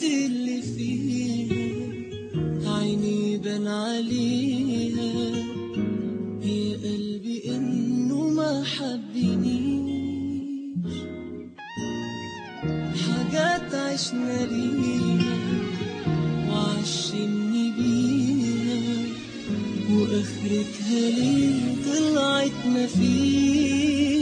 اللي فيها عيني بان عليها يا قلبي انه ما حبنيش حاجات عشنا ليها وعشمني بيها واخرتها ليه طلعت مفيش